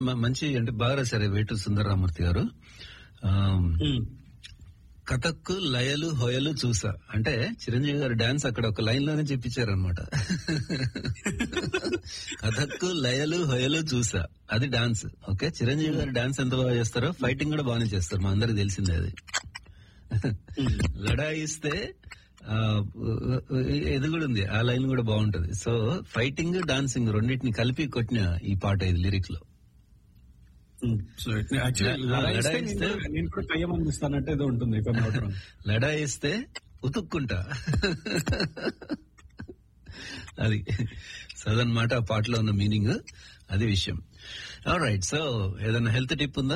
మ- మంచి అంటే బాగా రాశారు వేటు సుందరరామూర్తి గారు ఆమ్, కథక్కు లయలు హొయలు చూసా అంటే చిరంజీవి గారు డాన్స్ అక్కడ ఒక లైన్ లోనే చెప్పించారనమాట కథక్కు లయలు హొయలు చూసా అది డాన్స్ ఓకే చిరంజీవి గారు డాన్స్ ఎంత బాగా చేస్తారో ఫైటింగ్ కూడా బాగానే చేస్తారు మా అందరికి తెలిసిందే అది లడాయిస్తే ఆ, ఇది కూడా ఉంది ఆ లైన్ కూడా బాగుంటది సో ఫైటింగ్ డాన్సింగ్ రెండింటిని కలిపి కొట్టిన ఈ పాట ఇది లిరిక్స్ లో సో యాక్చువల్లీ లడాయిస్తే- నేను కూడా- నేను కూడా కయ్యం అందిస్తానంటే ఏదో ఉంటుంది కొన్ని అవసరం. లడాయిస్తే ఉతుక్కుంటా అది సో అదనమాట ఆ పాటలో ఉన్న మీనింగ్ అది విషయం రైట్ సో ఏదైనా హెల్త్ టిప్ ఉందా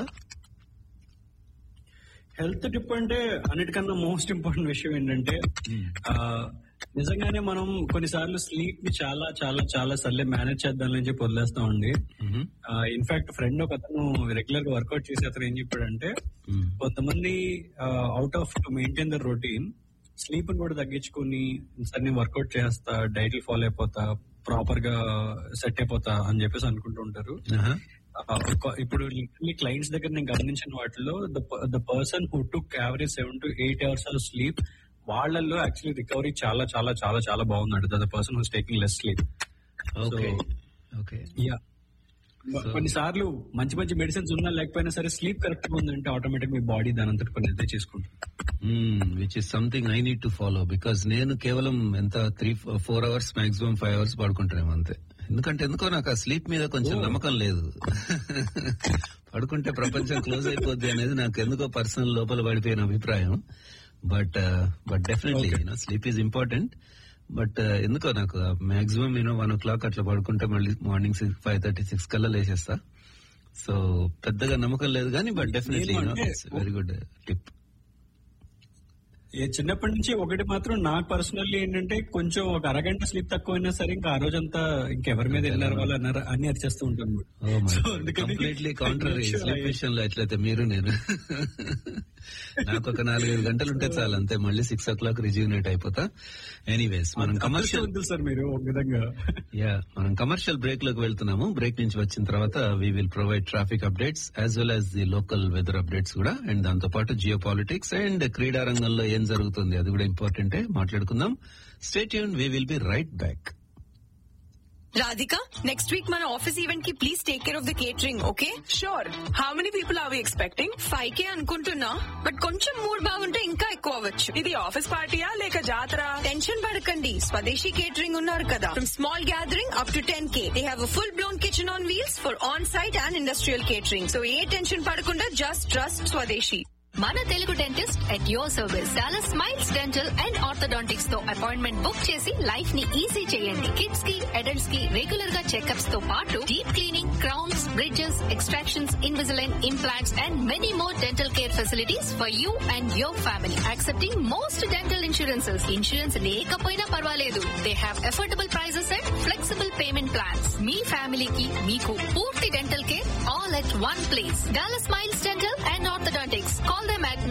హెల్త్ టిప్ అంటే అన్నిటికన్నా మోస్ట్ ఇంపార్టెంట్ విషయం ఏంటంటే ఆ, నిజంగానే మనం కొన్నిసార్లు స్లీప్ ని చాలా చాలా చాలా సర్లే మేనేజ్ చేద్దామని చెప్పి వదిలేస్తామండి మ్మ్. ఇన్ఫాక్ట్ ఫ్రెండ్ ఒక అతను రెగ్యులర్ గా వర్కౌట్ చేసే అతను ఏం చెప్పాడంటే మ్మ్. కొంతమంది out of to maintain the routine sleep కూడా తగ్గించుకుని సరే నేను వర్కౌట్ చేస్తా డైట్ ఫాలో అయిపోతా ప్రాపర్ గా సెట్ అయిపోతా అని చెప్పేసి అనుకుంటూ ఉంటారు ఆహా. ఆ, ఒక- ఇప్పుడు క్లయింట్స్ దగ్గర నేను గమనించిన వాటిలో the person who took average seven to eight hours of sleep వాళ్ళల్లో యాక్చువల్లీ రికవరీ చాలా చాలా చాలా చాలా బాగుందండి the person who's taking less sleep okay okay yeah కొన్నిసార్లు మంచి మంచి మెడిసిన్స్ ఉన్నా లేకపోయినా సరే స్లీప్ కరెక్ట్ గా ఉందంటే ఆటోమేటిక్ మీ బాడీ దాని అంతటి పని అయితే చేసుకుంటుంది which is something I need to follow because నేను కేవలం ఎంత three four hours maximum five hours పడుకుంటానేమో అంతే ఎందుకంటే ఎందుకో నాకు ఆ స్లీప్ మీద కొంచెం నమ్మకం లేదు పడుకుంటే ప్రపంచం క్లోజ్ అయిపోద్ది అనేది నాకు ఎందుకో పర్సనల్ లోపల పడిపోయిన అభిప్రాయం but but definitely you know sleep is important but ఎందుకో నాకు మాక్సిమం నేను వన్ ఓ క్లాక్ అట్లా పడుకుంటే మళ్ళీ morning six five thirty six కల్లా లేచేస్తా సో పెద్దగా నమ్మకం లేదు కానీ బట్ డెఫినెట్లీ నేను అంటే- వెరీ గుడ్ టిప్ ఏ చిన్నప్పటి నుంచి ఒకటి మాత్రం నాకు పర్సనల్లీ ఏంటంటే కొంచెం ఒక అరగంట స్లీప్ తక్కువైనా సరే ఇంకా ఆ రోజంతా ఇంకెవరి మీద వెళ్ళారు వాళ్ళు అన్నారు అని అరిచేస్తూ ఉంటాను So, అందుకని- కంప్లీట్లీ కాంట్రరీ స్లీప్ విషయంలో ఎట్లయితే మీరు నేను నాకు ఒక నాలుగైదు గంటలు ఉంటే చాలు అంతే మళ్ళీ సిక్స్ ఓ క్లాక్ రిజ్యూనేట్ అయిపోతా ఎనీవేస్ మనం కమర్షియల్ అదృష్టవంతులు సార్ మీరు ఒక విధంగా యా మనం కమర్షియల్ బ్రేక్ లోకి వెళ్తున్నాము బ్రేక్ నుంచి వచ్చిన తర్వాత we will provide traffic updates as well as the local weather updates కూడా అండ్ దాంతో పాటు జియో పాలిటిక్స్ అండ్ క్రీడా రంగంలో ఏం జరుగుతుంది అది కూడా ఇంపార్టెంటే మాట్లాడుకుందాం స్టేట్ యూన్ we will be right back Radhika, next week మన ఆఫీస్ ఈవెంట్ కి please take care of the catering okay Sure. How many people are we expecting? Five K అనుకుంటున్నా బట్ కొంచెం మూడ్ బాగుంటే ఇంకా ఎక్కువ అవ్వచ్చు ఇది ఆఫీస్ పార్టీయా లేక జాతర టెన్షన్ పడకండి స్వదేశీ కేటరింగ్ ఉన్నారు కదా from small gathering up to ten K they have full blown kitchen on wheels for on site and industrial catering so ఏ టెన్షన్ పడకుండా జస్ట్ ట్రస్ట్ స్వదేశీ మన Telugu dentist at your service Dallas smiles dental and orthodontics తో appointment book చేసి life ని easy చేయండి kids కి adults కి regular గా చెకప్స్ తో పాటు deep cleaning crowns bridges extractions Invisalign implants and many more dental care facilities for you and your family accepting most dental insurances insurance లేకపోయినా పర్వాలేదు they have affordable prices and flexible payment plans మీ ఫ్యామిలీకి మీకు పూర్తి dental care all at one place Dallas smiles dental and orthodontics call them at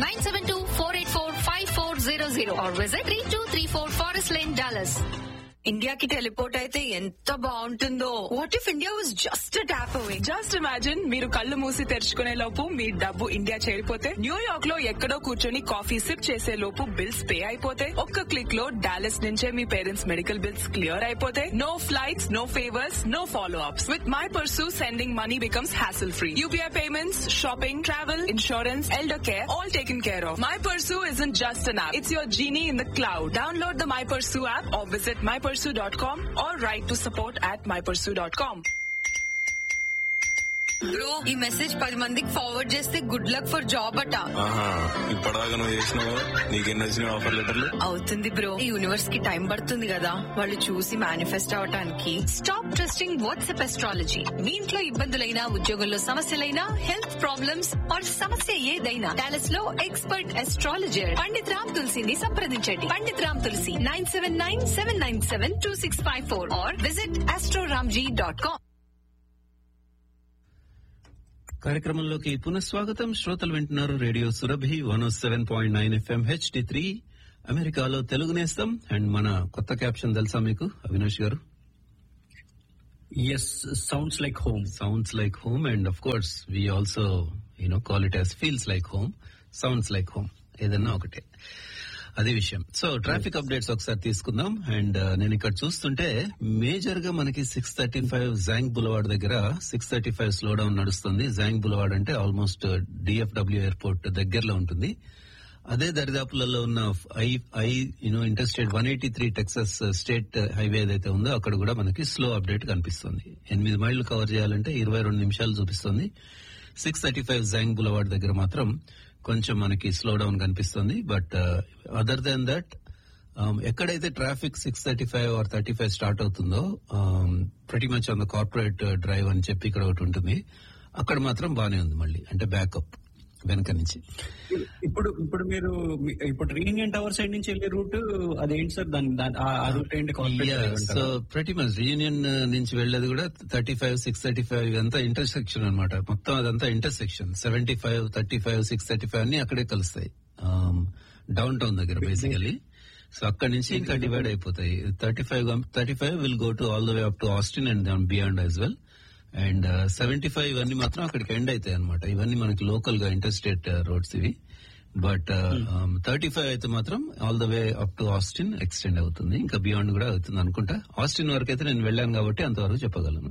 972-484-5400 or visit 3234 Forest Lane, Dallas. ఇండియాకి teleport అయితే ఎంత బాగుంటుందో what if India was just tap away just imagine మీరు కళ్ళు మూసి తెరుచుకునే లోపు మీ డబ్బు ఇండియా చేరిపోతే న్యూయార్క్ లో ఎక్కడో కూర్చొని కాఫీ సిప్ చేసే లోపు బిల్స్ పే అయిపోతే ఒక్క క్లిక్ లో డాలస్ నుంచే మీ పేరెంట్స్ మెడికల్ బిల్స్ క్లియర్ అయిపోతే no flights no favours no follow ups with My Pursu sending money becomes hassle free UPI payments shopping travel insurance elder care all taken care of My Pursu is in just an app it's your genie in the cloud download the My Pursu app or visit My Pursu dot com or write to support at My Pursu dot com bro ఈ message పది మందికి forward చేస్తే good luck for job అట ఆహా ఇప్పటిదాకా నువ్వు చేసినావు నీకెన్ని వచ్చినాయి ఆఫర్ లెటర్లు అవుతుంది బ్రో ఈ యూనివర్స్ కి టైం పడుతుంది కదా వాళ్ళు చూసి మేనిఫెస్ట్ అవటానికి స్టాప్ ట్రస్టింగ్ వాట్సాప్ ఎస్ట్రాలజీ మీ ఇంట్లో ఇబ్బందులైనా ఉద్యోగంలో సమస్యలైనా హెల్త్ ప్రాబ్లమ్స్ ఆర్ సమస్య ఏదైనా డాలస్ లో ఎక్స్పర్ట్ ఎస్ట్రాలజర్ పండిత్ రామ్ తులసిని సంప్రదించండి Pandit Ram Tulasi nine seven nine seven nine seven two six five four or visit astroramji dot com కార్యక్రమంలోకి పునఃస్వాగతం శ్రోతలు వింటున్నారు radio Surabhi one seven point nine FM HD three అమెరికాలో తెలుగు నేస్తం అండ్ మన కొత్త క్యాప్షన్ తెలుసా మీకు అవినాష్ గారు yes sounds like home sounds like home and of course we also you know call it as feels like home sounds like home ఏదన్నా ఒకటే అదే విషయం సో ట్రాఫిక్ అప్డేట్స్ ఒకసారి తీసుకుందాం అండ్ నేను ఇక్కడ చూస్తుంటే మేజర్ గా మనకి సిక్స్ థర్టీ ఫైవ్ జాంగ్ బులవాడ్ దగ్గర six thirty five slow down నడుస్తుంది జాంగ్ బులవాడ్ అంటే ఆల్మోస్ట్ డిఎఫ్డబ్ల్యూ ఎయిర్పోర్ట్ దగ్గరలో ఉంటుంది అదే దరిదాపులలో ఉన్న I I you know interstate one eighty three Texas state highway ఏదైతే ఉందో అక్కడ కూడా మనకి స్లో అప్డేట్ కనిపిస్తుంది ఎనిమిది మైళ్ళు కవర్ చేయాలంటే ఇరవై రెండు నిమిషాలు చూపిస్తుంది సిక్స్ థర్టీ ఫైవ్ జాంగ్ బులవాడ్ దగ్గర మాత్రం కొంచెం మనకి స్లో డౌన్ కనిపిస్తుంది బట్ అదర్ దెన్ దట్ ఎక్కడైతే traffic six thirty five or thirty five start అవుతుందో pretty much on the corporate drive అని చెప్పి ఇక్కడ ఒకటి ఉంటుంది అక్కడ మాత్రం బానే ఉంది మళ్ళీ అంటే బ్యాకప్ వెనక నుంచి ఇప్పుడు ఇప్పుడు మీరు మీ- ఇప్పుడు రీయూనియన్ టవర్ సైడ్ నుంచి వెళ్ళే రూట్ అదేంటి సార్ దాని దాని- ఆ- ఆ రూట్ ఏంటి సో ప్రతి మచ్ రీయూనియన్ నుంచి వెళ్ళేది కూడా thirty five six thirty five ఇదంతా ఇంటర్సెక్షన్ అనమాట మొత్తం అదంతా intersection seventy five thirty five six thirty five అన్ని అక్కడే కలుస్తాయి డౌన్ టౌన్ దగ్గర బేసికలీ సో అక్కడి నుంచి ఇంకా డివైడ్ అయిపోతాయి thirty five thirty five will go to all the way up to Austin and beyond as well and seventy five ఇవన్నీ మాత్రం అక్కడికి ఎండ్ అవుతాయి అనమాట ఇవన్నీ మనకి లోకల్ గా ఇంటర్ స్టేట్ రోడ్స్ ఇవి బట్ థర్టీ ఫైవ్ అయితే మాత్రం all the way up to Austin extend అవుతుంది ఇంకా బియాండ్ కూడా అవుతుంది అనుకుంటా ఆస్టిన్ వరకు అయితే నేను వెళ్ళాను కాబట్టి అంతవరకు చెప్పగలను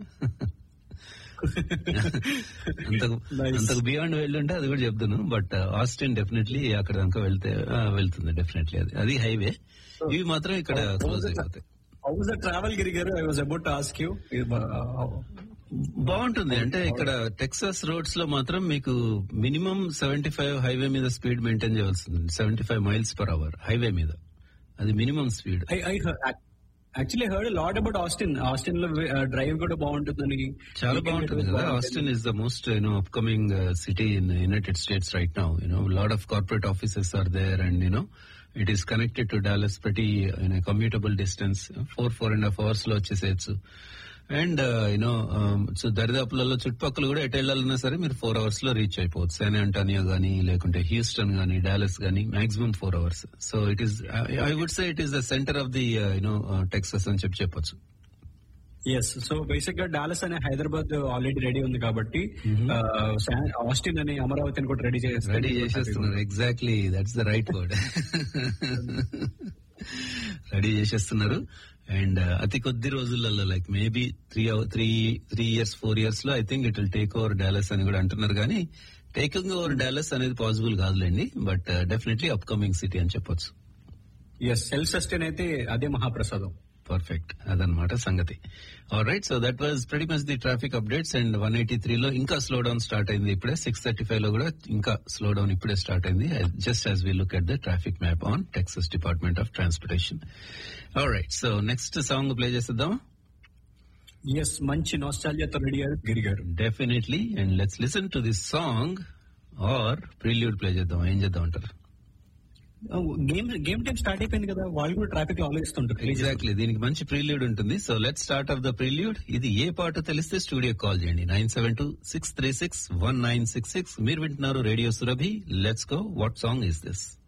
అంతకు అంతకు బియాండ్ వెళ్ళుంటే అది కూడా చెప్తాను బట్ ఆస్టిన్ డెఫినెట్లీ అక్కడ దాకా వెళ్తే ఆ, వెళ్తుంది డెఫినెట్లీ అది అది హైవే ఇవి మాత్రం ఇక్కడ క్లోజ్ అయిపోతాయి హౌ ద ట్రావెల్ గిరి గారు I was about ask you బాగుంటుంది అంటే ఇక్కడ టెక్సాస్ రోడ్స్ లో మాత్రం మీకు మినిమం సెవెంటీ ఫైవ్ హైవే మీద స్పీడ్ మెయింటైన్ చేయవలసింది seventy five miles per hour highway మీద అది minimum speed I I actually heard lot about Austin Austin లో డ్రైవ్ కూడా బాగుంటుందని చాలా బాగుంటుంది కదా Austin is the most you know upcoming city in United States right now you know lot of corporate offices are there and you know it is connected to Dallas pretty commutable distance four four and half hours లో వచ్చేసేయచ్చు and you know so దరిదాపులలో చుట్టుపక్కల కూడా ఎటు వెళ్ళాలన్నా సరే మీరు four hours లో రీచ్ అయిపోవచ్చు శాన్ అంటానియో గానీ లేకుంటే హ్యూస్టన్ గానీ డాలస్ గానీ maximum four hours so it is I would say it is the centre of the you know Texas అని చెప్పి చెప్పొచ్చు ఎస్ సో బేసిక్ గా డాలస్ అనే హైదరాబాద్ ఆల్రెడీ రెడీ ఉంది కాబట్టి ఆస్టిన్ అనే అమరావతిని కూడా రెడీ చేస్తారు రెడీ చేసేస్తున్నారు exactly that's the right word ready చేసేస్తున్నారు అండ్ అతి కొద్ది రోజులలో like maybe three three three years four years లో I think it will take over Dallas అని కూడా అంటున్నారు కానీ టేకింగ్ ఓవర్ డాలస్ అనేది పాసిబుల్ కాదులేండి బట్ డెఫినెట్లీ అప్కమింగ్ సిటీ అని చెప్పొచ్చు ఎస్ సెల్ఫ్ సస్టైన్ అయితే అదే మహాప్రసాదం పర్ఫెక్ట్ అదనమాట సంగతి right so that was very much the traffic updates and one eighty three లో ఇంకా స్లో డౌన్ స్టార్ట్ అయింది ఇప్పుడే సిక్స్ థర్టీ ఫైవ్ లో కూడా ఇంకా స్లో డౌన్ ఇప్పుడే స్టార్ట్ అయింది just as we look at the traffic map on Texas Department of Transportation right so next song play చేసేద్దాం ఎస్ మంచి నోస్టాలియాతో రెడీ అయ్యారు గిరి గారు definitely and let's listen to this song or prelude play చేద్దాం ఏం చేద్దాం అంటారు గేమ్ గేమ్ టైం స్టార్ట్ అయిపోయింది కదా వాళ్ళు కూడా ట్రాఫిక్ లో ఆలోచిస్తుంటారు ఎగ్జాక్ట్లీ దీనికి మంచి ప్రిల్యూడ్ ఉంటుంది so let start off the prelude ఇది ఏ పాట తెలిస్తే స్టూడియో కాల్ చేయండి nine seven two six three six one nine six six మీరు వింటున్నారు radio Surabhi let's go what song is this